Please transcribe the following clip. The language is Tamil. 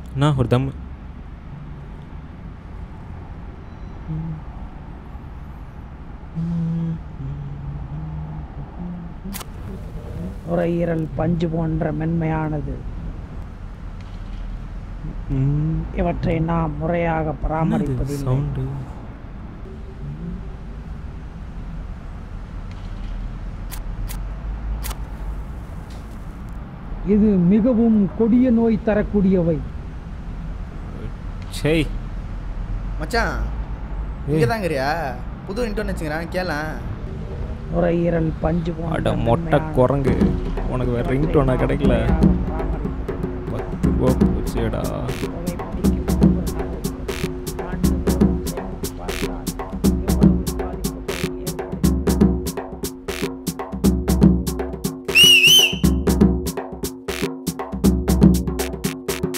என்ன ஒரு தம் நுரையீரல் பஞ்சு போன்ற மென்மையானது இவற்றை நாம் முறையாக பராமரிப்பதில்லை சவுண்டு இது மிகவும் கொடிய நோய் தரக்கூடியவை சை மச்சான் இங்கே தாங்கறியா புது இன்டர்ன் வச்சுக்கிறேன் கேளேன் நுரையீரல் பஞ்சு போன்ற அட மொட்டை மென்மையானது. குரங்கு உனக்கு வேற ரிங் டோனா கிடைக்கல முறையாக பராமரிப்பதில்லை. பத்து ரூபா போச்சேடா